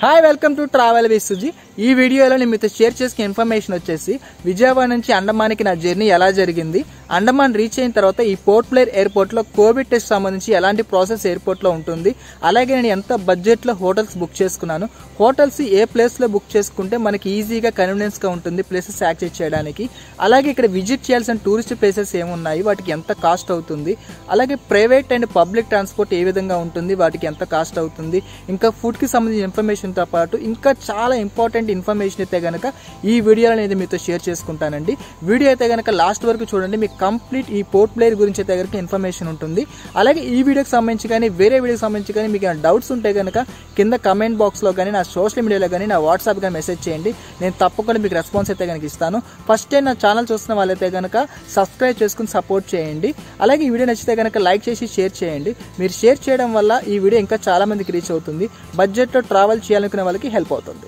hi welcome to travel with Suji ఈ వీడియోలో నేను మీతో షేర్ చేసుకునే ఇన్ఫర్మేషన్ వచ్చేసి విజయవాడ నుంచి అండమాన్కి నా జర్నీ ఎలా జరిగింది అండమాన్ రీచ్ అయిన తర్వాత ఈ పోర్ట్ ప్లేయర్ ఎయిర్పోర్ట్లో కోవిడ్ టెస్ట్ సంబంధించి ఎలాంటి ప్రాసెస్ ఎయిర్పోర్ట్లో ఉంటుంది అలాగే నేను ఎంత బడ్జెట్లో హోటల్స్ బుక్ చేసుకున్నాను హోటల్స్ ఏ ప్లేస్లో బుక్ చేసుకుంటే మనకి ఈజీగా కన్వీనియన్స్గా ఉంటుంది ప్లేసెస్ యాక్సెస్ చేయడానికి అలాగే ఇక్కడ విజిట్ చేయాల్సిన టూరిస్ట్ ప్లేసెస్ ఏమున్నాయి వాటికి ఎంత కాస్ట్ అవుతుంది అలాగే ప్రైవేట్ అండ్ పబ్లిక్ ట్రాన్స్పోర్ట్ ఏ విధంగా ఉంటుంది వాటికి ఎంత కాస్ట్ అవుతుంది ఇంకా ఫుడ్కి సంబంధించిన ఇన్ఫర్మేషన్తో పాటు ఇంకా చాలా ఇంపార్టెంట్ ఇన్ఫర్మేషన్ అయితే కనుక ఈ వీడియోలో అనేది మీతో షేర్ చేసుకుంటానండి వీడియో అయితే కనుక లాస్ట్ వరకు చూడండి మీకు కంప్లీట్ ఈ పోర్ట్ ప్లేయర్ గురించి అయితే కనుక ఇన్ఫర్మేషన్ ఉంటుంది అలాగే ఈ వీడియోకి సంబంధించి కానీ వేరే వీడియోకి సంబంధించి కానీ మీకు ఏమైనా డౌట్స్ ఉంటే కనుక కింద కమెంట్ బాక్స్లో కానీ నా సోషల్ మీడియాలో కానీ నా వాట్సాప్ కానీ మెసేజ్ చేయండి నేను తప్పకుండా మీకు రెస్పాన్స్ అయితే కనుక ఇస్తాను ఫస్ట్ టైం నా ఛానల్ చూస్తున్న వాళ్ళైతే కనుక సబ్స్క్రైబ్ చేసుకుని సపోర్ట్ చేయండి అలాగే ఈ వీడియో నచ్చితే కనుక లైక్ చేసి షేర్ చేయండి మీరు షేర్ చేయడం వల్ల ఈ వీడియో ఇంకా చాలా మందికి రీచ్ అవుతుంది బడ్జెట్లో ట్రావెల్ చేయాలనుకునే వాళ్ళకి హెల్ప్ అవుతుంది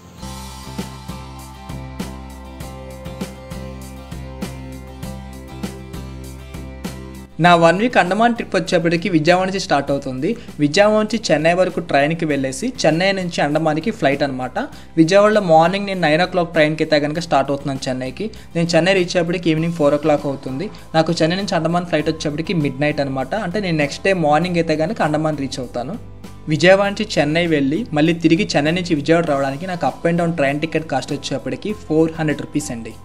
నా వన్ వీక్ అండమాన్ ట్రిప్ వచ్చేప్పటికి విజయవాడ నుంచి స్టార్ట్ అవుతుంది విజయవాడ నుంచి చెన్నై వరకు ట్రైన్కి వెళ్ళేసి చెన్నై నుంచి అండమాన్కి ఫ్లైట్ అనమాట విజయవాడలో మార్నింగ్ నేను నైన్ ఓ క్లాక్ ట్రైన్కి అయితే కనుక స్టార్ట్ అవుతున్నాను చెన్నైకి నేను చెన్నై రీచ్ అయ్యేప్పటికి ఈవినింగ్ ఫోర్ ఓ క్లాక్ అవుతుంది నాకు చెన్నై నుంచి అండమాన్ ఫ్లైట్ వచ్చేప్పటికి మిడ్ నైట్ అనమాట అంటే నేను నెక్స్ట్ డే మార్నింగ్ అయితే కనుక అండమాన్ రీచ్ అవుతాను విజయవాడ నుంచి చెన్నై వెళ్ళి మళ్ళీ తిరిగి చెన్నై నుంచి విజయవాడ రావడానికి నాకు up and down train ticket cost వచ్చేప్పటికి ఫోర్ హండ్రెడ్ రూపీస్ అండి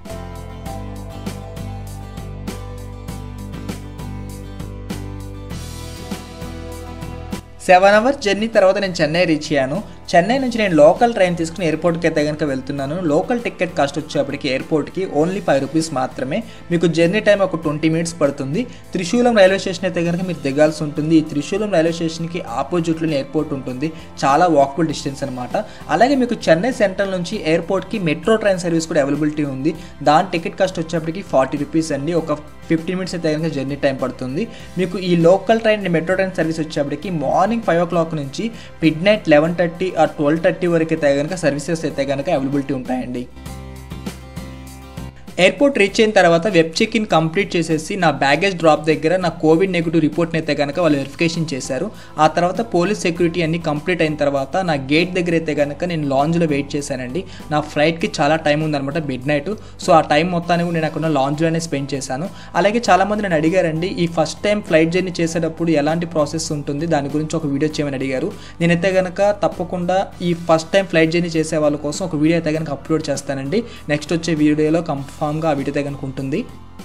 సెవెన్ అవర్స్ జర్నీ తర్వాత నేను చెన్నై రీచ్ అయ్యాను చెన్నై నుంచి నేను లోకల్ ట్రైన్ తీసుకుని ఎయిర్పోర్ట్కి అయితే కనుక వెళ్తున్నాను లోకల్ టికెట్ కాస్ట్ వచ్చేప్పటికి ఎయిర్పోర్ట్కి ఓన్లీ ఫైవ్ రూపీస్ మాత్రమే మీకు జర్నీ టైం ఒక ట్వంటీ మినిట్స్ పడుతుంది త్రిశూలం రైల్వే స్టేషన్ అయితే కనుక మీరు దిగాల్సి ఉంటుంది ఈ త్రిశూలం రైల్వే స్టేషన్కి ఆపోజిట్లోనే ఎయిర్పోర్ట్ ఉంటుంది చాలా వాకబుల్ డిస్టెన్స్ అనమాట అలాగే మీకు చెన్నై సెంట్రల్ నుంచి ఎయిర్పోర్ట్కి మెట్రో ట్రైన్ సర్వీస్ కూడా అవైలబిలిటీ ఉంది దాని టికెట్ కాస్ట్ వచ్చేప్పటికి ఫార్టీ రూపీస్ అండి ఒక ఫిఫ్టీన్ మినిట్స్ అయితే కనుక జర్నీ టైం పడుతుంది మీకు ఈ local train metro train service వచ్చేప్పటికి మార్నింగ్ ఫైవ్ ఓ క్లాక్ నుంచి మిడ్ నైట్ లెవెన్ థర్టీ ఆ ట్వెల్వ్ థర్టీ వరకు అయితే కనుక సర్వీసెస్ అయితే కనుక అవైలబిలిటీ ఉంటాయండి ఎయిర్పోర్ట్ రీచ్ అయిన తర్వాత వెబ్ చెక్ ఇన్ కంప్లీట్ చేసేసి నా బ్యాగేజ్ డ్రాప్ దగ్గర నా కోవిడ్ నెగిటివ్ రిపోర్ట్ని అయితే కనుక వాళ్ళు వెరిఫికేషన్ చేశారు ఆ తర్వాత పోలీస్ సెక్యూరిటీ అన్ని కంప్లీట్ అయిన తర్వాత నా గేట్ దగ్గర అయితే కనుక నేను లాంజ్లో వెయిట్ చేశానండి నా ఫ్లైట్కి చాలా టైం ఉందన్నమాట మిడ్ నైట్ సో ఆ టైం మొత్తాన్ని కూడా నేను అక్కడ లాంజ్లోనే స్పెండ్ చేశాను అలాగే చాలామంది నేను అడిగారండి ఈ ఫస్ట్ టైం ఫ్లైట్ జర్నీ చేసేటప్పుడు ఎలాంటి ప్రాసెస్ ఉంటుంది దాని గురించి ఒక వీడియో చేయమని అడిగారు నేనైతే కనుక తప్పకుండా ఈ ఫస్ట్ టైం ఫ్లైట్ జర్నీ చేసే వాళ్ళ కోసం ఒక వీడియో అయితే కనుక అప్లోడ్ చేస్తానండి నెక్స్ట్ వచ్చే వీడియోలో కన్ఫామ్ కన్ఫామ్గా ఆ వీడియో అయితే కనుక ఉంటుంది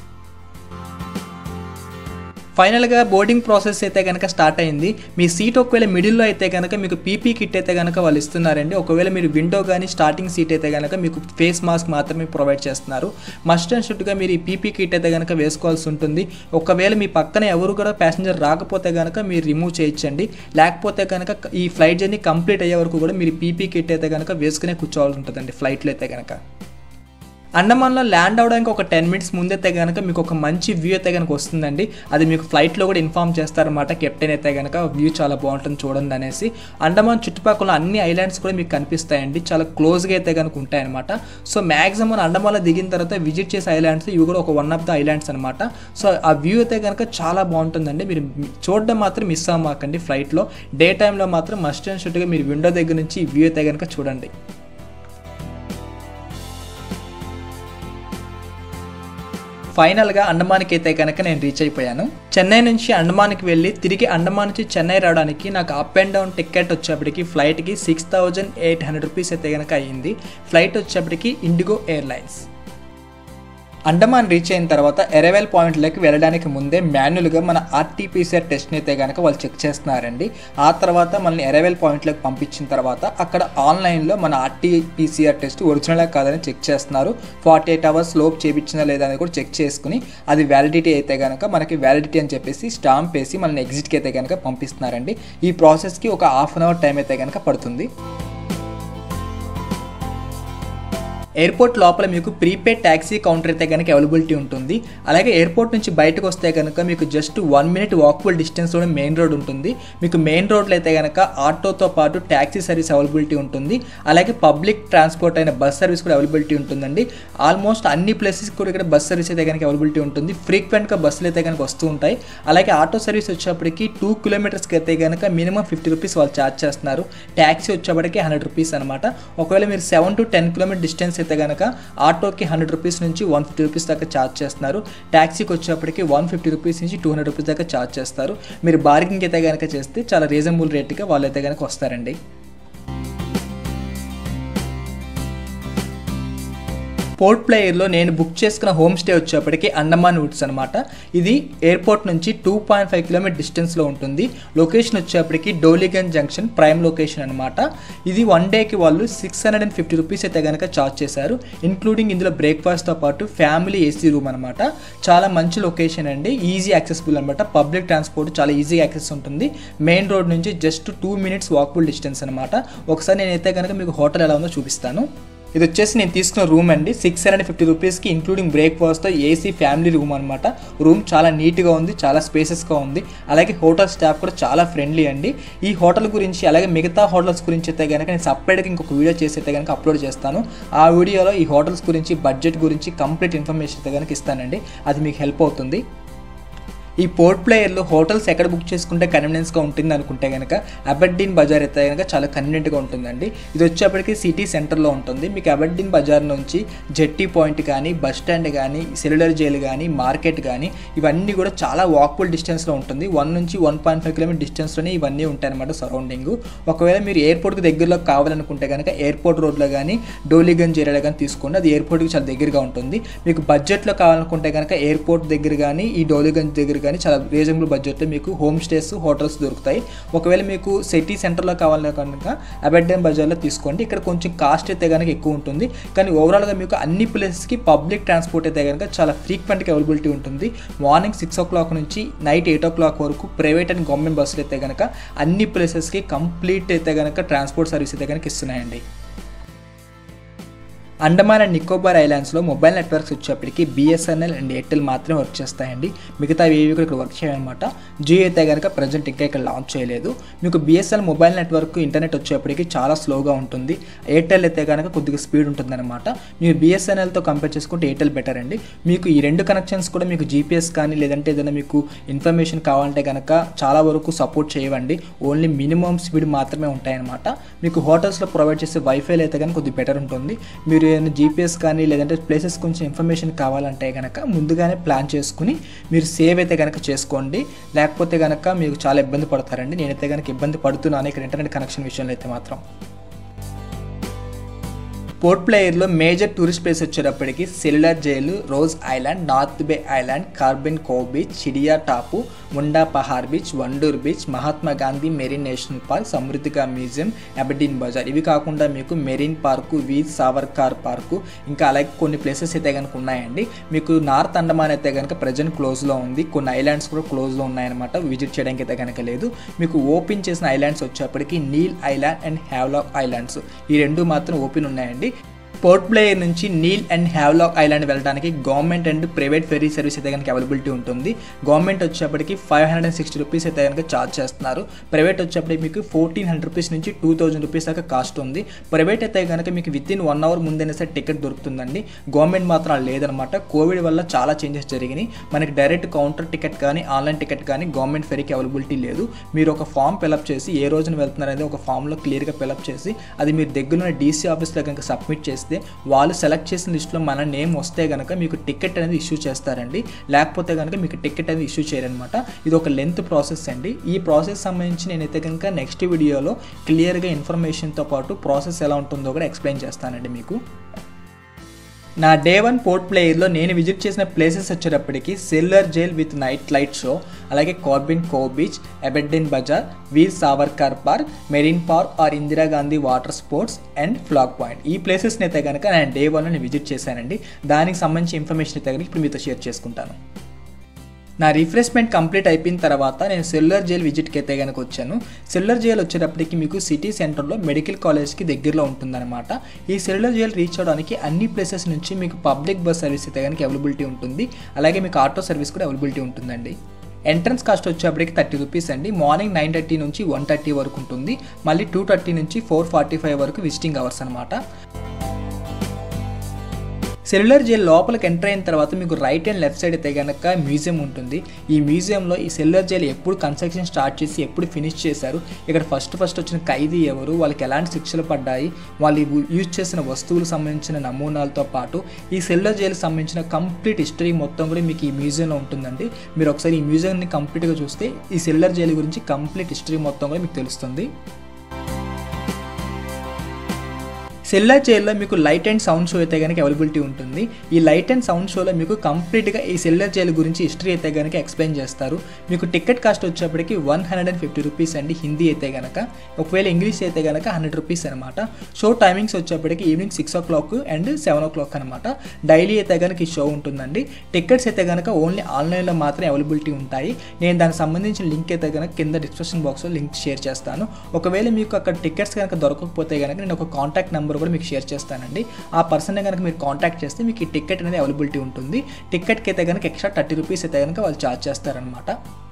ఫైనల్గా బోర్డింగ్ ప్రాసెస్ అయితే కనుక స్టార్ట్ అయింది మీ సీట్ ఒకవేళ మిడిల్లో అయితే కనుక మీకు పీపీ కిట్ అయితే కనుక వాళ్ళు ఇస్తున్నారండి ఒకవేళ మీరు విండో కానీ స్టార్టింగ్ సీట్ అయితే కనుక మీకు ఫేస్ మాస్క్ మాత్రమే ప్రొవైడ్ చేస్తున్నారు మస్ట్ అండ్ షుడ్గా మీరు ఈ పీపీ కిట్ అయితే కనుక వేసుకోవాల్సి ఉంటుంది ఒకవేళ మీ పక్కన ఎవరు కూడా ప్యాసింజర్ రాకపోతే కనుక మీరు రిమూవ్ చేయించండి లేకపోతే కనుక ఈ ఫ్లైట్ జర్నీ కంప్లీట్ అయ్యే వరకు కూడా మీరు పీపీ కిట్ అయితే కనుక వేసుకునే కూర్చోవాల్సి ఉంటుందండి ఫ్లైట్లో అయితే కనుక అండమాన్లో ల్యాండ్ అవడానికి ఒక టెన్ మినిట్స్ ముందైతే కనుక మీకు ఒక మంచి వ్యూ అయితే కనుక వస్తుందండి అది మీకు ఫ్లైట్లో కూడా ఇన్ఫామ్ చేస్తారనమాట కెప్టెన్ అయితే కనుక వ్యూ చాలా బాగుంటుంది చూడండి అనేసి అండమాన్ చుట్టుపక్కల అన్ని ఐలాండ్స్ కూడా మీకు కనిపిస్తాయండి చాలా క్లోజ్గా అయితే కనుక ఉంటాయన్నమాట సో మ్యాక్సిమం అండమాన్లో దిగిన తర్వాత విజిట్ చేసే ఐలాండ్స్ ఇవి కూడా ఒక వన్ ఆఫ్ ద ఐలాండ్స్ అనమాట సో ఆ వ్యూ అయితే కనుక చాలా బాగుంటుందండి మీరు చూడడం మాత్రం మిస్ అవ్వమాకండి ఫ్లైట్లో డే టైంలో మాత్రం మస్ట్ అండ్ షుట్గా మీరు విండో దగ్గర నుంచి ఈ వ్యూ అయితే కనుక చూడండి ఫైనల్గా అండమాన్కి అయితే కనుక నేను రీచ్ అయిపోయాను చెన్నై నుంచి అండమాన్కి వెళ్ళి తిరిగి అండమాన్ నుంచి చెన్నై రావడానికి నాకు అప్ అండ్ డౌన్ టికెట్ వచ్చేప్పటికి ఫ్లైట్కి six thousand eight hundred rupees అయితే కనుక అయ్యింది ఫ్లైట్ వచ్చేప్పటికి ఇండిగో ఎయిర్లైన్స్ అండమాన్ రీచ్ అయిన తర్వాత ఎరవెల్ పాయింట్లోకి వెళ్ళడానికి ముందే మాన్యువల్గా మన ఆర్టీపీసీఆర్ టెస్ట్ని అయితే కనుక వాళ్ళు చెక్ చేస్తున్నారండి ఆ తర్వాత మనల్ని ఎరవెల్ పాయింట్లోకి పంపించిన తర్వాత అక్కడ ఆన్లైన్లో మన ఆర్టీపీసీఆర్ టెస్ట్ ఒరిజినల్ కాదని చెక్ చేస్తున్నారు ఫార్టీ ఎయిట్ అవర్స్ లోపు చేయించిందా లేదా అని కూడా చెక్ చేసుకుని అది వ్యాలిడిటీ అయితే కనుక మనకి వ్యాలిడిటీ అని చెప్పేసి స్టాంప్ వేసి మనల్ని ఎగ్జిట్కి అయితే కనుక పంపిస్తున్నారండి ఈ ప్రాసెస్కి ఒక హాఫ్ అన్ అవర్ టైం అయితే కనుక పడుతుంది ఎయిర్పోర్ట్ లోపల మీకు ప్రీపెయిడ్ ట్యాక్సీ కౌంటర్ అయితే కనుక అవైలబిలిటీ ఉంటుంది అలాగే ఎయిర్పోర్ట్ నుంచి బయటకు వస్తే కనుక మీకు జస్ట్ వన్ మినిట్ వాకబుల్ డిస్టెన్స్లోనే మెయిన్ రోడ్ ఉంటుంది మీకు మెయిన్ రోడ్లో అయితే కనుక ఆటోతో పాటు ట్యాక్సీ సర్వీస్ అవైలబిలిటీ ఉంటుంది అలాగే పబ్లిక్ ట్రాన్స్పోర్ట్ అయిన బస్ సర్వీస్ కూడా అవైలబిలిటీ ఉంటుందండి ఆల్మోస్ట్ అన్ని ప్లేసెస్ కూడా ఇక్కడ బస్ సర్వీస్ అయితే కనుక అవైలబిలిటీ ఉంటుంది ఫ్రీక్వెంట్గా బస్సులు అయితే కనుక వస్తూ ఉంటాయి అలాగే ఆటో సర్వీస్ వచ్చేప్పటికి టూ కిలోమీటర్స్కి అయితే కనుక మినిమం ఫిఫ్టీ రూపీస్ వాళ్ళు ఛార్జ్ చేస్తున్నారు ట్యాక్సీ వచ్చేప్పటికి హండ్రెడ్ రూపీస్ అనమాట ఒకవేళ మీరు seven to ten kilometer distance అయితే కనుక ఆటోకి హండ్రెడ్ రూపీస్ నుంచి వన్ ఫిఫ్టీ రూపీస్ దాకా ఛార్జ్ చేస్తున్నారు ట్యాక్సీకి వచ్చేప్పటికి వన్ ఫిఫ్టీ రూపీస్ నుంచి టూ హండ్రెడ్ రూపీస్ దాకా ఛార్జ్ చేస్తారు మీరు బార్గింగ్ అయితే కనుక చేస్తే చాలా రీజనబుల్ రేట్గా వాళ్ళు అయితే కనుక వస్తారండి పోర్ట్ ప్లేయర్లో నేను బుక్ చేసుకున్న హోమ్ స్టే వచ్చేప్పటికి అండమాన్ వుడ్స్ అనమాట ఇది ఎయిర్పోర్ట్ నుంచి టూ పాయింట్ ఫైవ్ కిలోమీటర్ డిస్టెన్స్లో ఉంటుంది లొకేషన్ వచ్చేప్పటికి డోలిగన్ జంక్షన్ ప్రైమ్ లొకేషన్ అనమాట ఇది వన్ డేకి వాళ్ళు six hundred and fifty rupees అయితే కనుక ఛార్జ్ చేశారు ఇంక్లూడింగ్ ఇందులో బ్రేక్ఫాస్ట్తో పాటు ఫ్యామిలీ ఏసీ రూమ్ అనమాట చాలా మంచి లొకేషన్ అండి ఈజీ యాక్సెసిబుల్ అనమాట పబ్లిక్ ట్రాన్స్పోర్ట్ చాలా ఈజీ యాక్సెస్ ఉంటుంది మెయిన్ రోడ్ నుంచి just two minutes walkable distance అనమాట ఒకసారి నేనైతే కనుక మీకు హోటల్ ఎలా ఉందో చూపిస్తాను ఇది వచ్చేసి నేను తీసుకున్న రూమ్ అండి సిక్స్ హండ్రెడ్ ఫిఫ్టీ రూపీస్కి ఇంక్లూడింగ్ బ్రేక్ఫాస్ట్తో ఏసీ ఫ్యామిలీ రూమ్ అనమాట రూమ్ చాలా నీట్గా ఉంది చాలా స్పేసెస్గా ఉంది అలాగే హోటల్ స్టాఫ్ కూడా చాలా ఫ్రెండ్లీ అండి ఈ హోటల్ గురించి అలాగే మిగతా హోటల్స్ గురించి అయితే కనుక నేను సపరేట్గా ఇంకొక వీడియో చేసి అయితే కనుక అప్లోడ్ చేస్తాను ఆ వీడియోలో ఈ హోటల్స్ గురించి బడ్జెట్ గురించి కంప్లీట్ ఇన్ఫర్మేషన్ అయితే కనుక ఇస్తానండి అది మీకు హెల్ప్ అవుతుంది ఈ పోర్ట్ ప్లేయర్లో హోటల్స్ ఎక్కడ బుక్ చేసుకుంటే కన్వీనియన్స్గా ఉంటుంది అనుకుంటే కనుక అబడ్డీన్ బజార్ అయితే కనుక చాలా కన్వీనియంట్గా ఉంటుందండి ఇది వచ్చేప్పటికి సిటీ సెంటర్లో ఉంటుంది మీకు అబడ్డీన్ బజార్ నుంచి జెట్టి పాయింట్ కానీ బస్ స్టాండ్ కానీ సెల్యులర్ జైలు కానీ మార్కెట్ కానీ ఇవన్నీ కూడా చాలా వాకబుల్ డిస్టెన్స్లో ఉంటుంది వన్ నుంచి వన్ పాయింట్ ఫైవ్ కిలోమీటర్ డిస్టెన్స్లోనే ఇవన్నీ ఉంటాయన్నమాట సరౌండింగ్ ఒకవేళ మీరు ఎయిర్పోర్ట్కి దగ్గరలో కావాలనుకుంటే కనుక ఎయిర్పోర్ట్ రోడ్లో కానీ డోలిగంజ్ ఏరియాలో కానీ తీసుకోండి అది ఎయిర్పోర్ట్కి చాలా దగ్గరగా ఉంటుంది మీకు బడ్జెట్లో కావాలనుకుంటే కనుక ఎయిర్పోర్ట్ దగ్గర కానీ ఈ డోలిగంజ్ దగ్గర కానీ చాలా రీజనబుల్ బడ్జెట్లో మీకు హోమ్ స్టేస్ హోటల్స్ దొరుకుతాయి ఒకవేళ మీకు సిటీ సెంటర్లో కావాలన్నా కనుక అబెడ్డన్ బజార్లో తీసుకోండి ఇక్కడ కొంచెం కాస్ట్ అయితే కనుక ఎక్కువ ఉంటుంది కానీ ఓవరాల్గా మీకు అన్ని ప్లేసెస్కి పబ్లిక్ ట్రాన్స్పోర్ట్ అయితే కనుక చాలా ఫ్రీక్వెంట్గా అవైలబిలిటీ ఉంటుంది మార్నింగ్ సిక్స్ ఓ క్లాక్ నుంచి నైట్ ఎయిట్ ఓ క్లాక్ వరకు ప్రైవేట్ అండ్ గవర్నమెంట్ బస్సులు అయితే కనుక అన్ని ప్లేసెస్కి కంప్లీట్ అయితే కనుక ట్రాన్స్పోర్ట్ సర్వీస్ అయితే కనుక ఇస్తున్నాయండి అండమాన్ అండ్ నికోబార్ ఐలాండ్స్లో మొబైల్ నెట్వర్క్స్ వచ్చేప్పటికి బిఎస్ఎన్ఎల్ అండ్ ఎయిర్టెల్ మాత్రమే వర్క్ చేస్తాయండి మిగతా ఏవి కూడా ఇక్కడ వర్క్ చేయనమాట జియో అయితే కనుక ప్రజెంట్ ఇంకా ఇక్కడ లాంచ్ చేయలేదు మీకు బిఎస్ఎన్ఎల్ మొబైల్ నెట్వర్క్ ఇంటర్నెట్ వచ్చేప్పటికి చాలా స్లోగా ఉంటుంది ఎయిర్టెల్ అయితే కనుక కొద్దిగా స్పీడ్ ఉంటుందన్నమాట మీరు బిఎస్ఎన్ఎల్తో కంపేర్ చేసుకుంటే ఎయిర్టెల్ బెటర్ అండి మీకు ఈ రెండు కనెక్షన్స్ కూడా మీకు జీపీఎస్ కానీ లేదంటే ఏదైనా మీకు ఇన్ఫర్మేషన్ కావాలంటే కనుక చాలా వరకు సపోర్ట్ చేయవండి ఓన్లీ మినిమం స్పీడ్ మాత్రమే ఉంటాయన్నమాట మీకు హోటల్స్లో ప్రొవైడ్ చేసే వైఫైలు అయితే కనుక కొద్దిగా బెటర్ ఉంటుంది మీరు ఏదైనా జీపీఎస్ కానీ లేదంటే ప్లేసెస్ కొంచెం ఇన్ఫర్మేషన్ కావాలంటే కనుక ముందుగానే ప్లాన్ చేసుకుని మీరు సేవ్ అయితే కనుక చేసుకోండి లేకపోతే కనుక మీకు చాలా ఇబ్బంది పడతారండి నేనైతే కనుక ఇబ్బంది పడుతున్నాను ఇక్కడ ఇంటర్నెట్ కనెక్షన్ విషయంలో అయితే మాత్రం పోర్ట్ ప్లేయర్లో మేజర్ టూరిస్ట్ ప్లేస్ వచ్చేటప్పటికి cellular jail Ross Island North Bay Island Corbyn cove beach Chidiya Tapu Munda Pahar beach Wandoor beach Mahatma Gandhi marine national park సమృద్ధిగా మ్యూజియం అబెడీన్ బజార్ ఇవి కాకుండా మీకు marine park Veer Savarkar park ఇంకా అలాగే కొన్ని ప్లేసెస్ అయితే కనుక ఉన్నాయండి మీకు నార్త్ అండమాన్ అయితే కనుక ప్రజెంట్ క్లోజ్లో ఉంది కొన్ని ఐలాండ్స్ కూడా క్లోజ్లో ఉన్నాయన్నమాట విజిట్ చేయడానికి అయితే కనుక లేదు మీకు ఓపెన్ చేసిన ఐలాండ్స్ వచ్చేప్పటికి Neil Island and Havelock Islands ఈ రెండు మాత్రం ఓపెన్ ఉన్నాయండి పోర్ట్ ప్లేయర్ నుంచి నీల్ అండ్ హ్యావ్లాక్ ఐలాండ్ వెళ్ళడానికి government and private ferry service అయితే కనుక అవైలబిలిటీ ఉంటుంది గవర్నమెంట్ వచ్చేప్పటికి five hundred and sixty rupees అయితే కనుక ఛార్జ్ చేస్తున్నారు ప్రైవేట్ వచ్చేప్పటికి మీకు ఫోర్టీన్ హండ్రెడ్ రూపీస్ నుంచి టూ థౌజండ్ రూపీస్ దాకా కాస్ట్ ఉంది ప్రైవేట్ అయితే కనుక మీకు విత్ ఇన్ వన్ అవర్ ముందైనా సరే టికెట్ దొరుకుతుందండి గవర్నమెంట్ మాత్రం అలా లేదనమాట కోవిడ్ వల్ల చాలా చేంజెస్ జరిగినాయి మనకి డైరెక్ట్ కౌంటర్ టికెట్ కానీ ఆన్లైన్ టికెట్ కానీ గవర్నమెంట్ ఫెరీకి అవైలబిలిటీ లేదు మీరు ఒక ఫామ్ ఫిలప్ చేసి ఏ రోజున వెళ్తున్నారు అనేది ఒక ఫామ్లో క్లియర్గా ఫిలప్ చేసి అది మీరు దగ్గరలో డీసీ ఆఫీస్లో కనుక సబ్మిట్ చేస్తే వాళ్ళు సెలెక్ట్ చేసిన లిస్ట్లో మన నేమ్ వస్తే కనుక మీకు టికెట్ అనేది ఇష్యూ చేస్తారండి లేకపోతే కనుక మీకు టికెట్ అనేది ఇష్యూ చేయరనమాట ఇది ఒక లెంత్ ప్రాసెస్ అండి ఈ ప్రాసెస్ సంబంధించి నేనైతే కనుక నెక్స్ట్ వీడియోలో క్లియర్గా ఇన్ఫర్మేషన్తో పాటు ప్రాసెస్ ఎలా ఉంటుందో కూడా ఎక్స్ప్లెయిన్ చేస్తానండి మీకు నా డే వన్ పోర్ట్ ప్లేయర్లో నేను విజిట్ చేసిన ప్లేసెస్ వచ్చేటప్పటికి cellular jail with night light show అలాగే Corbyn cove beach Aberdeen Bazaar Veer Savarkar park marine park or Indira Gandhi water sports and flag point ఈ ప్లేసెస్ని అయితే కనుక నేను డే వన్లో నేను విజిట్ చేశానండి దానికి సంబంధించి ఇన్ఫర్మేషన్ అయితే కనుక ఇప్పుడు మీతో షేర్ చేసుకుంటాను నా రిఫ్రెష్మెంట్ కంప్లీట్ అయిపోయిన తర్వాత నేను సెల్యులర్ జైల్ విజిట్కి అయితే కనుక వచ్చాను సెల్యులర్ జైల్ వచ్చేటప్పటికి మీకు సిటీ సెంటర్లో మెడికల్ కాలేజ్కి దగ్గరలో ఉంటుందన్నమాట ఈ సెల్యులర్ జైల్ రీచ్ అవడానికి అన్ని ప్లేసెస్ నుంచి మీకు పబ్లిక్ బస్ సర్వీస్ అయితే కనుక అవైలబిలిటీ ఉంటుంది అలాగే మీకు ఆటో సర్వీస్ కూడా అవైలబిలిటీ ఉంటుందండి ఎంట్రన్స్ కాస్ట్ వచ్చేప్పటికి థర్టీ రూపీస్ అండి మార్నింగ్ నైన్ థర్టీ నుంచి వన్ థర్టీ వరకు ఉంటుంది మళ్ళీ టూ థర్టీ నుంచి ఫోర్ ఫార్టీ ఫైవ్ వరకు విజిటింగ్ అవర్స్ అనమాట సెల్యులర్ జైల్ లోపలికి ఎంటర్ అయిన తర్వాత మీకు రైట్ అండ్ లెఫ్ట్ సైడ్ అయితే కనుక మ్యూజియం ఉంటుంది ఈ మ్యూజియంలో ఈ సెల్యులర్ జైల్ ఎప్పుడు కన్స్ట్రక్షన్ స్టార్ట్ చేసి ఎప్పుడు ఫినిష్ చేశారు ఇక్కడ ఫస్ట్ ఫస్ట్ వచ్చిన ఖైదీ ఎవరు వాళ్ళకి ఎలాంటి శిక్షలు పడ్డాయి వాళ్ళు యూజ్ చేసిన వస్తువులకు సంబంధించిన నమూనాలతో పాటు ఈ సెల్యులర్ జైలుకి సంబంధించిన కంప్లీట్ హిస్టరీ మొత్తం కూడా మీకు ఈ మ్యూజియంలో ఉంటుందండి మీరు ఒకసారి ఈ మ్యూజియంని కంప్లీట్గా చూస్తే ఈ సెల్యులర్ జైలు గురించి కంప్లీట్ హిస్టరీ మొత్తం కూడా మీకు తెలుస్తుంది సెల్లార్ జైల్లో మీకు లైట్ అండ్ సౌండ్ షో అయితే కనుక అవైలబిలిటీ ఉంటుంది ఈ లైట్ అండ్ సౌండ్ షోలో మీకు కంప్లీట్గా ఈ సెల్లార్ జైల్ గురించి హిస్టరీ అయితే కనుక ఎక్స్ప్లెయిన్ చేస్తారు మీకు టికెట్ కాస్ట్ వచ్చేప్పటికి one hundred and fifty rupees అండి హిందీ అయితే కనుక ఒకవేళ ఇంగ్లీష్ అయితే కనుక హండ్రెడ్ రూపీస్ అనమాట షో టైమింగ్స్ వచ్చేప్పటికి evening six o'clock and seven o'clock అనమాట డైలీ అయితే కనుక ఈ షో ఉంటుందండి టికెట్స్ అయితే కనుక ఓన్లీ ఆన్లైన్లో మాత్రమే అవైలబిలిటీ ఉంటాయి నేను దానికి సంబంధించిన లింక్ అయితే కనుక కింద డిస్క్రిప్షన్ బాక్స్లో లింక్ షేర్ చేస్తాను ఒకవేళ మీకు అక్కడ టికెట్స్ కనుక దొరకకపోతే కనుక నేను ఒక కాంటాక్ట్ నెంబర్ కూడా మీకు షేర్ చేస్తానండి ఆ పర్సన్ కనుక మీరు కాంటాక్ట్ చేస్తే మీకు ఈ టికెట్ అనేది అవైలబిలిటీ ఉంటుంది టికెట్కి అయితే కనుక ఎక్స్ట్రా థర్టీ రూపీస్ అయితే కనుక వాళ్ళు ఛార్జ్ చేస్తారనమాట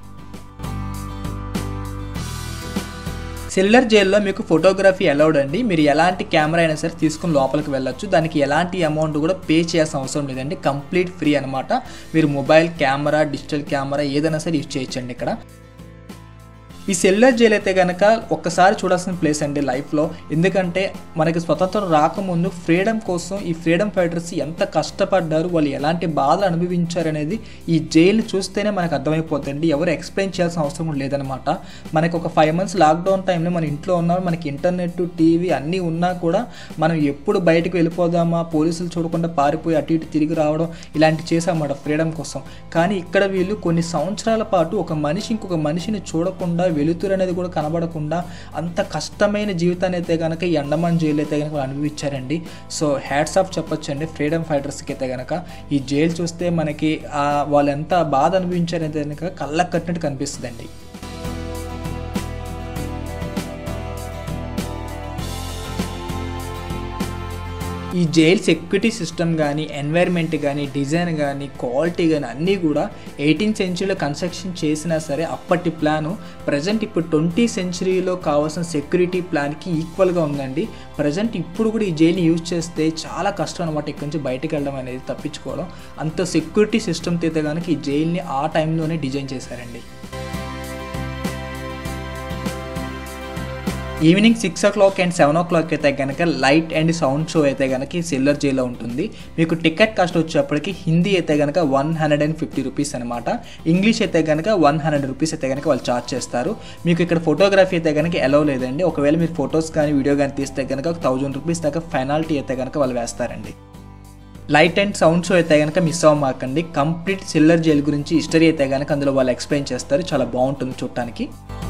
సెల్యులర్ జైల్లో మీకు ఫోటోగ్రఫీ అలౌడ్ అండి మీరు ఎలాంటి కెమెరా అయినా సరే తీసుకుని లోపలికి వెళ్ళొచ్చు దానికి ఎలాంటి అమౌంట్ కూడా పే చేయాల్సిన అవసరం లేదండి కంప్లీట్ ఫ్రీ అనమాట మీరు మొబైల్ కెమెరా డిజిటల్ కెమెరా ఏదైనా సరే యూజ్ చేయొచ్చండి ఇక్కడ ఈ సెల్యులర్ జైల్ అయితే కనుక ఒక్కసారి చూడాల్సిన ప్లేస్ అండి లైఫ్లో ఎందుకంటే మనకి స్వతంత్రం రాకముందు ఫ్రీడమ్ కోసం ఈ ఫ్రీడమ్ ఫైటర్స్ ఎంత కష్టపడ్డారు వాళ్ళు ఎలాంటి బాధలు అనుభవించారు అనేది ఈ జైలు చూస్తేనే మనకు అర్థమైపోతుంది ఎవరు ఎక్స్ప్లెయిన్ చేయాల్సిన అవసరం కూడా లేదనమాట మనకి ఒక ఫైవ్ మంత్స్ లాక్డౌన్ టైంలో మన ఇంట్లో ఉన్నాం మనకి ఇంటర్నెట్ టీవీ అన్నీ ఉన్నా కూడా మనం ఎప్పుడు బయటకు వెళ్ళిపోదామా పోలీసులు చూడకుండా పారిపోయి అటు ఇటు తిరిగి రావడం ఇలాంటి చేసామన్నమాట ఫ్రీడమ్ కోసం కానీ ఇక్కడ వీళ్ళు కొన్ని సంవత్సరాల పాటు ఒక మనిషి ఇంకొక మనిషిని చూడకుండా వెలుతురు అనేది కూడా కనబడకుండా అంత కష్టమైన జీవితాన్ని అయితే కనుక ఈ అండమాన్ జైలు అయితే కనుక వాళ్ళు అనుభవించారండి సో హ్యాట్స్ ఆఫ్ చెప్పొచ్చండి ఫ్రీడమ్ ఫైటర్స్కి అయితే కనుక ఈ జైలు చూస్తే మనకి ఆ వాళ్ళు ఎంత బాధ అనుభవించారైతే కనుక కళ్ళకు కట్టినట్టు కనిపిస్తుందండి ఈ జైల్ సెక్యూరిటీ సిస్టమ్ కానీ ఎన్వైర్న్మెంట్ కానీ డిజైన్ కానీ క్వాలిటీ కానీ అన్నీ కూడా ఎయిటీన్త్ సెంచురీలో కన్స్ట్రక్షన్ చేసినా సరే అప్పటి ప్లాను ప్రజెంట్ ఇప్పుడు ట్వంటీ సెంచురీలో కావాల్సిన సెక్యూరిటీ ప్లాన్కి ఈక్వల్గా ఉందండి ప్రజెంట్ ఇప్పుడు కూడా ఈ జైల్ని యూజ్ చేస్తే చాలా కష్టం అనమాట ఇక్కడి నుంచి బయటకు వెళ్ళడం అనేది తప్పించుకోవడం అంత సెక్యూరిటీ సిస్టమ్తో అయితే కనుక ఈ జైల్ని ఆ టైంలోనే డిజైన్ చేశారండి evening six o'clock and seven o'clock అయితే కనుక లైట్ అండ్ సౌండ్ షో అయితే కనుక ఈ సిల్వర్ జైలో ఉంటుంది మీకు టికెట్ కాస్ట్ వచ్చేప్పటికి హిందీ అయితే కనుక one hundred and fifty rupees అనమాట ఇంగ్లీష్ అయితే కనుక వన్ హండ్రెడ్ రూపీస్ అయితే కనుక వాళ్ళు ఛార్జ్ చేస్తారు మీకు ఇక్కడ ఫోటోగ్రఫీ అయితే కనుక ఎలవ్ లేదండి ఒకవేళ మీరు ఫొటోస్ కానీ వీడియో కానీ తీస్తే కనుక ఒక థౌజండ్ రూపీస్ దాకా పెనాల్టీ అయితే కనుక వాళ్ళు వేస్తారండి లైట్ అండ్ సౌండ్ షో అయితే కనుక మిస్ అవ్వమాకండి కంప్లీట్ సిల్లర్ జైల్ గురించి హిస్టరీ అయితే కనుక అందులో వాళ్ళు ఎక్స్ప్లెయిన్ చేస్తారు చాలా బాగుంటుంది చూడటానికి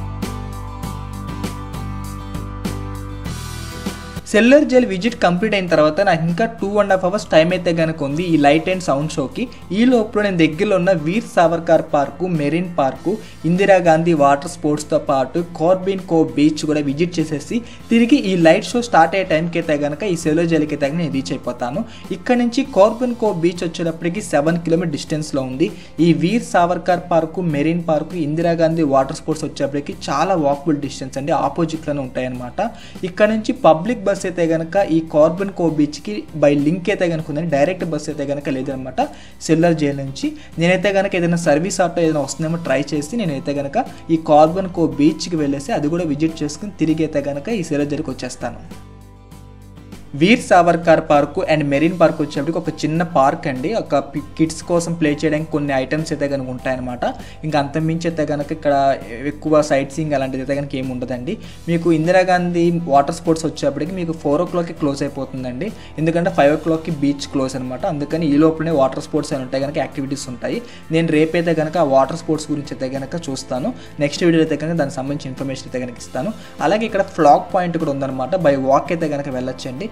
సెల్లర్ జైల్ విజిట్ కంప్లీట్ అయిన తర్వాత నాకు ఇంకా two and half hours time అయితే కనుక ఉంది ఈ లైట్ అండ్ సౌండ్ షోకి ఈ లోపల నేను దగ్గరలో ఉన్న Veer Savarkar park marine park Indira Gandhi water స్పోర్ట్స్తో పాటు కార్బిన్ కో బీచ్ కూడా విజిట్ చేసేసి తిరిగి ఈ లైట్ షో స్టార్ట్ అయ్యే టైంకి అయితే కనుక ఈ సెల్లో జైలుకి అయితే నేను రీచ్ అయిపోతాను ఇక్కడ నుంచి కార్బిన్ కో బీచ్ వచ్చేటప్పటికి సెవెన్ కిలోమీటర్ డిస్టెన్స్లో ఉంది ఈ Veer Savarkar park marine park Indira Gandhi water sports వచ్చేప్పటికి చాలా వాకబుల్ డిస్టెన్స్ అండి ఆపోజిట్లోనే ఉంటాయన్నమాట ఇక్కడ నుంచి పబ్లిక్ బస్ అయితే కనుక ఈ కార్బన్ కో బీచ్కి బై లింక్ అయితే కనుక ఉందని డైరెక్ట్ బస్ అయితే కనుక లేదనమాట సెల్లర్ జైల్ నుంచి నేనైతే కనుక ఏదైనా సర్వీస్ ఆటో ఏదైనా వస్తుందేమో ట్రై చేసి నేనైతే కనుక ఈ కార్బన్ కో బీచ్కి వెళ్ళేసి అది కూడా విజిట్ చేసుకుని తిరిగి అయితే కనుక ఈ సెల్లర్ జైలుకి వచ్చేస్తాను Veer Savarkar park and marine park వచ్చేప్పటికి ఒక చిన్న పార్క్ అండి ఒక కిడ్స్ కోసం ప్లే చేయడానికి కొన్ని ఐటమ్స్ అయితే కనుక ఉంటాయన్నమాట ఇంకా అంతమించి అయితే కనుక ఇక్కడ ఎక్కువ సైట్ సీయింగ్ అలాంటిది అయితే కనుక ఏమి ఉండదండి మీకు ఇందిరాగాంధీ వాటర్ స్పోర్ట్స్ వచ్చేప్పటికి మీకు ఫోర్ ఓ క్లాక్కి క్లోజ్ అయిపోతుందండి ఎందుకంటే ఫైవ్ ఓ క్లాక్కి బీచ్ క్లోజ్ అనమాట అందుకని ఈ లోపలనే వాటర్ స్పోర్ట్స్ అని ఉంటాయి కనుక యాక్టివిటీస్ ఉంటాయి నేను రేపైతే కనుక ఆ వాటర్ స్పోర్ట్స్ గురించి అయితే కనుక చూస్తాను నెక్స్ట్ వీడియో అయితే కనుక దానికి సంబంధించిన ఇన్ఫర్మేషన్ అయితే కనుక ఇస్తాను అలాగే ఇక్కడ ఫ్లాగ్ పాయింట్ కూడా ఉందన్నమాట బై వాక్ అయితే కనుక వెళ్ళొచ్చండి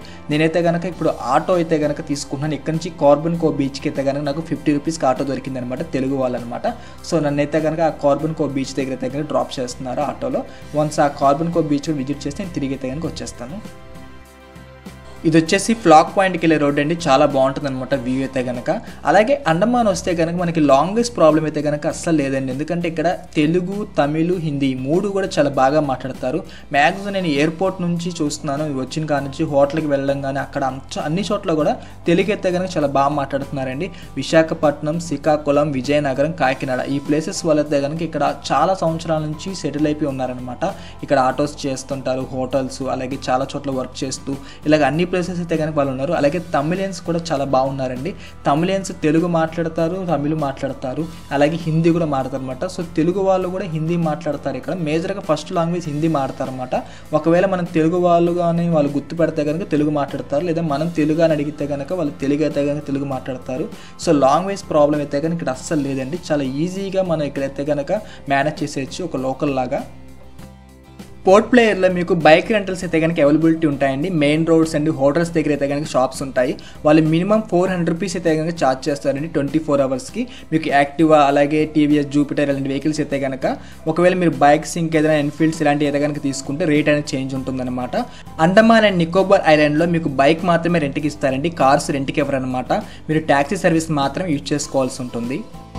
నేనైతే కనుక ఇప్పుడు ఆటో అయితే కనుక తీసుకుంటున్నాను ఇక్కడ నుంచి కార్బన్ కో బీచ్కి అయితే కనుక నాకు ఫిఫ్టీ రూపీస్కి ఆటో దొరికింది అనమాట తెలుగు వాళ్ళనమాట సో నన్నైతే కనుక ఆ కార్బన్ కో బీచ్ దగ్గర అయితే కనుక డ్రాప్ చేస్తున్నారు ఆటోలో వన్స్ ఆ కార్బన్ కో బీచ్ విజిట్ చేస్తే నేను తిరిగి అయితే కనుక వచ్చేస్తాను ఇది వచ్చేసి ఫ్లాక్ పాయింట్కి వెళ్ళే రోడ్ అండి చాలా బాగుంటుంది అనమాట వ్యూ అయితే కనుక అలాగే అండమాన్ వస్తే కనుక మనకి లాంగెస్ట్ ప్రాబ్లం అయితే కనుక అస్సలు లేదండి ఎందుకంటే ఇక్కడ తెలుగు తమిళ్ హిందీ ఈ మూడు కూడా చాలా బాగా మాట్లాడతారు మ్యాక్సిమం నేను ఎయిర్పోర్ట్ నుంచి చూస్తున్నాను వచ్చిన కాడ నుంచి హోటల్కి వెళ్ళడం కానీ అక్కడ అంచ- అన్ని చోట్ల కూడా తెలుగు అయితే కనుక చాలా బాగా మాట్లాడుతున్నారండి విశాఖపట్నం శ్రీకాకుళం విజయనగరం కాకినాడ ఈ ప్లేసెస్ వాళ్ళైతే కనుక ఇక్కడ చాలా సంవత్సరాల నుంచి సెటిల్ అయిపోయి ఉన్నారనమాట ఇక్కడ ఆటోస్ చేస్తుంటారు హోటల్స్ అలాగే చాలా చోట్ల వర్క్ చేస్తూ ఇలాగ అన్ని ప్లేసెస్ అయితే కనుక వాళ్ళు ఉన్నారు అలాగే తమిళియన్స్ కూడా చాలా బాగున్నారండి తమిళియన్స్ తెలుగు మాట్లాడతారు తమిళ్ మాట్లాడతారు అలాగే హిందీ కూడా మాట్లాడతారు అనమాట సో తెలుగు వాళ్ళు కూడా హిందీ మాట్లాడతారు ఇక్కడ మేజర్గా ఫస్ట్ లాంగ్వేజ్ హిందీ మాట్లాడతారు అనమాట ఒకవేళ మనం తెలుగు వాళ్ళు కానీ వాళ్ళు గుర్తుపెడితే కనుక తెలుగు మాట్లాడతారు లేదా మనం తెలుగు అని అడిగితే కనుక వాళ్ళు తెలుగు అయితే కనుక తెలుగు మాట్లాడతారు సో లాంగ్వేజ్ ప్రాబ్లం అయితే కనుక ఇక్కడ అస్సలు లేదండి చాలా ఈజీగా మనం ఇక్కడైతే కనుక మేనేజ్ చేసేయచ్చు ఒక లోకల్ లాగా పోర్ట్ ప్లేయర్లో మీకు బైక్ రెంటల్స్ అయితే కనుక అవైలబిలిటీ ఉంటాయండి మెయిన్ రోడ్స్ అండ్ హోటల్స్ దగ్గర అయితే కనుక షాప్స్ ఉంటాయి వాళ్ళు మినిమం ఫోర్ హండ్రెడ్ రూపీస్ అయితే కనుక ఛార్జ్ చేస్తారండి ట్వంటీ ఫోర్ అవర్స్కి మీకు యాక్టివా అలాగే టీవీఎస్ జూపిటర్ ఇలాంటి వెహికల్స్ అయితే కనుక ఒకవేళ మీరు బైక్స్ ఇంకేదైనా ఎన్ఫీల్డ్స్ ఇలాంటివి అయితే కనుక తీసుకుంటే రేట్ అనేది చేంజ్ ఉంటుందన్నమాట అండమాన్ అండ్ నికోబార్ ఐలాండ్లో మీకు బైక్ మాత్రమే రెంట్కి ఇస్తారండి కార్స్ రెంట్కి ఇవ్వరనమాట మీరు ట్యాక్సీ సర్వీస్ మాత్రం యూజ్ చేసుకోవాల్సి ఉంటుంది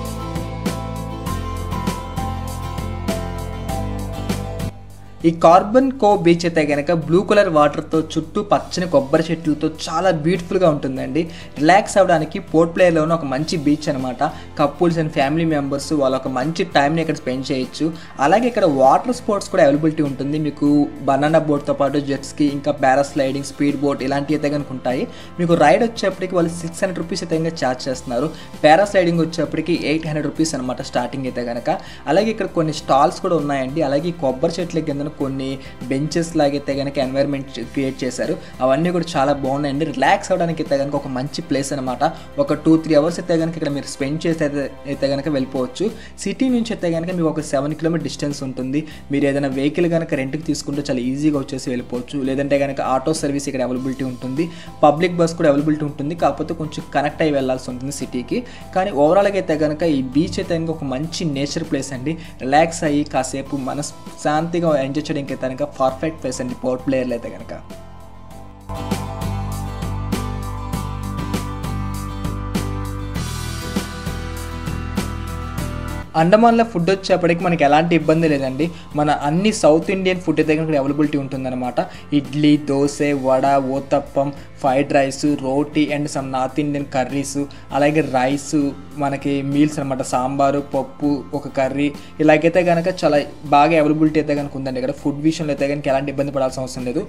ఈ కార్బన్ కో బీచ్ అయితే కనుక బ్లూ కలర్ వాటర్తో చుట్టూ పచ్చని కొబ్బరి చెట్లతో చాలా బ్యూటిఫుల్గా ఉంటుందండి రిలాక్స్ అవ్వడానికి పోర్ట్ ప్లేయర్లోనే ఒక మంచి బీచ్ అనమాట కపుల్స్ అండ్ ఫ్యామిలీ మెంబర్స్ వాళ్ళ ఒక మంచి టైంని ఇక్కడ స్పెండ్ చేయొచ్చు అలాగే ఇక్కడ వాటర్ స్పోర్ట్స్ కూడా అవైలబిలిటీ ఉంటుంది మీకు బనానా బోట్తో పాటు జెట్స్కి ఇంకా పారాస్లైడింగ్ స్పీడ్ బోట్ ఇలాంటివి అయితే కనుక ఉంటాయి మీకు రైడ్ వచ్చేప్పటికి వాళ్ళు సిక్స్ హండ్రెడ్ రూపీస్ అయితే కనుక ఛార్జ్ చేస్తున్నారు పారాస్లైడింగ్ వచ్చేప్పటికి ఎయిట్ హండ్రెడ్ రూపీస్ అనమాట స్టార్టింగ్ అయితే కనుక అలాగే ఇక్కడ కొన్ని స్టాల్స్ కూడా ఉన్నాయండి అలాగే ఈ కొబ్బరి చెట్ల కింద కొన్ని బెంచెస్ లాగైతే కనుక ఎన్వైర్న్మెంట్ క్రియేట్ చేశారు అవన్నీ కూడా చాలా బాగున్నాయండి రిలాక్స్ అవ్వడానికి అయితే కనుక ఒక మంచి ప్లేస్ అనమాట ఒక టూ త్రీ అవర్స్ అయితే కనుక ఇక్కడ మీరు స్పెండ్ చేసి అయితే అయితే కనుక వెళ్ళిపోవచ్చు సిటీ నుంచి అయితే కనుక మీకు ఒక సెవెన్ కిలోమీటర్ డిస్టెన్స్ ఉంటుంది మీరు ఏదైనా వెహికల్ కనుక రెంట్కి తీసుకుంటే చాలా ఈజీగా వచ్చేసి వెళ్ళిపోవచ్చు లేదంటే కనుక ఆటో సర్వీస్ ఇక్కడ అవైలబిలిటీ ఉంటుంది పబ్లిక్ బస్ కూడా అవైలబిలిటీ ఉంటుంది కాకపోతే కొంచెం కనెక్ట్ అయ్యి వెళ్ళాల్సి ఉంటుంది సిటీకి కానీ ఓవరాల్గా అయితే కనుక ఈ బీచ్ అయితే కనుక ఒక మంచి నేచర్ ప్లేస్ అండి రిలాక్స్ అయ్యి కాసేపు మనశ్శాంతిగా ఎంజాయ్ చేయడానికి అయితే కనుక పర్ఫెక్ట్ ప్లేస్ అండి పోర్ట్ ప్లేయర్లు అయితే కనుక అండమాన్లో ఫుడ్ వచ్చేప్పటికి మనకి ఎలాంటి ఇబ్బంది లేదండి మన అన్ని సౌత్ ఇండియన్ ఫుడ్ అయితే కనుక అవైలబిలిటీ ఉంటుందన్నమాట idli dosa vada uttapam fried rice roti and some North Indian curries అలాగే రైస్ మనకి మీల్స్ అనమాట సాంబారు పప్పు ఒక కర్రీ ఇలాగైతే కనుక చాలా బాగా అవైలబిలిటీ అయితే కనుక ఉందండి ఇక్కడ ఫుడ్ విషయంలో అయితే కనుక ఎలాంటి ఇబ్బంది పడాల్సిన అవసరం లేదు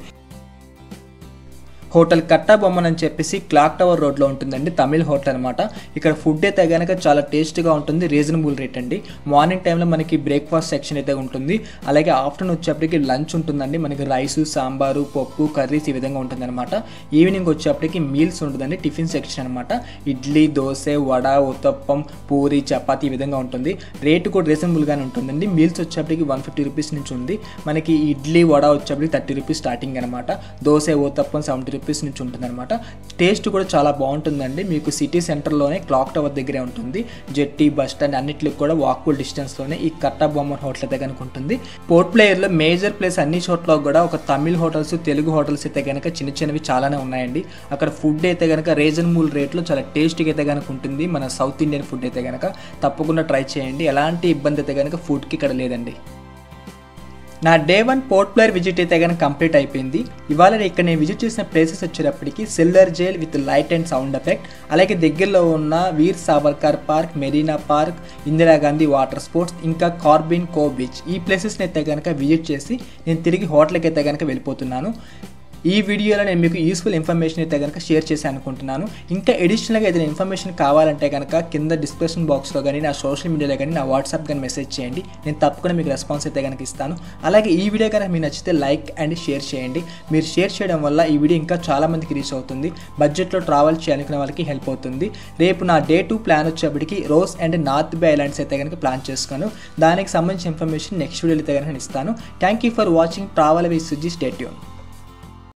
హోటల్ కట్టా బొమ్మన్ అని చెప్పేసి క్లాక్ టవర్ రోడ్లో ఉంటుందండి తమిళ్ హోటల్ అనమాట ఇక్కడ ఫుడ్ అయితే కనుక చాలా టేస్ట్గా ఉంటుంది రీజనబుల్ రేట్ అండి మార్నింగ్ టైంలో మనకి బ్రేక్ఫాస్ట్ సెక్షన్ అయితే ఉంటుంది అలాగే ఆఫ్టర్నూన్ వచ్చేప్పటికి లంచ్ ఉంటుందండి మనకి రైస్ సాంబారు పప్పు కర్రీస్ ఈ విధంగా ఉంటుందన్నమాట ఈవినింగ్ వచ్చేప్పటికి మీల్స్ ఉంటుందండి టిఫిన్ సెక్షన్ అనమాట ఇడ్లీ దోశ వడ ఉత్తప్పం పూరి చపాతీ ఈ విధంగా ఉంటుంది రేటు కూడా రీజనబుల్గానే ఉంటుందండి మీల్స్ వచ్చేప్పటికి వన్ ఫిఫ్టీ రూపీస్ నుంచి ఉంది మనకి ఇడ్లీ వడ వచ్చేప్పటికి థర్టీ రూపీస్ స్టార్టింగ్ అనమాట దోశ ఊతప్పం సెవెంటీ రూపీస్ నుంచి ఉంటుందన్నమాట టేస్ట్ కూడా చాలా బాగుంటుందండి మీకు సిటీ సెంటర్లోనే క్లాక్ టవర్ దగ్గరే ఉంటుంది జెట్టి బస్ స్టాండ్ అన్నిటికి కూడా వాక్బుల్ డిస్టెన్స్లోనే ఈ కట్టా బొమ్మన్ హోటల్ అయితే కనుక ఉంటుంది పోర్ట్ ప్లేయర్లో మేజర్ ప్లేస్ అన్ని చోట్ల కూడా ఒక తమిళ్ హోటల్స్ తెలుగు హోటల్స్ అయితే కనుక చిన్న చిన్నవి చాలానే ఉన్నాయండి అక్కడ ఫుడ్ అయితే కనుక రీజనబుల్ రేట్లో చాలా టేస్ట్గా అయితే కనుక ఉంటుంది మన సౌత్ ఇండియన్ ఫుడ్ అయితే కనుక తప్పకుండా ట్రై చేయండి ఎలాంటి ఇబ్బంది అయితే కనుక ఫుడ్కి ఇక్కడ లేదండి నా day one Port Blair visit అయితే కనుక కంప్లీట్ అయిపోయింది ఇవాళ ఇక్కడ నేను విజిట్ చేసిన ప్లేసెస్ వచ్చేటప్పటికి cellular jail with light and sound effect అలాగే దగ్గరలో ఉన్న Veer Savarkar park Marina park Indira Gandhi water sports ఇంకా కార్బిన్ కో బీచ్ ఈ ప్లేసెస్ని అయితే కనుక విజిట్ చేసి నేను తిరిగి హోటల్కి అయితే కనుక వెళ్ళిపోతున్నాను ఈ వీడియోలో నేను మీకు యూస్ఫుల్ ఇన్ఫర్మేషన్ అయితే కనుక షేర్ చేశాను అనుకుంటున్నాను ఇంకా ఎడిషనల్గా ఏదైనా ఇన్ఫర్మేషన్ కావాలంటే కనుక కింద డిస్క్రిప్షన్ బాక్స్లో కానీ నా సోషల్ మీడియాలో కానీ నా వాట్సాప్ కానీ మెసేజ్ చేయండి నేను తప్పకుండా మీకు రెస్పాన్స్ అయితే కనుక ఇస్తాను అలాగే ఈ వీడియో కనుక మీకు నచ్చితే లైక్ అండ్ షేర్ చేయండి మీరు షేర్ చేయడం వల్ల ఈ వీడియో ఇంకా చాలా మందికి రీచ్ అవుతుంది బడ్జెట్లో ట్రావెల్ చేయాలనుకునే వాళ్ళకి హెల్ప్ అవుతుంది రేపు నా డే టూ ప్లాన్ వచ్చేప్పటికి Ross and North Bay islands అయితే కనుక ప్లాన్ చేసుకున్నాను దానికి సంబంధించిన ఇన్ఫర్మేషన్ నెక్స్ట్ వీడియోలో అయితే కనుక ఇస్తాను thank you for watching travel with Suji stay tune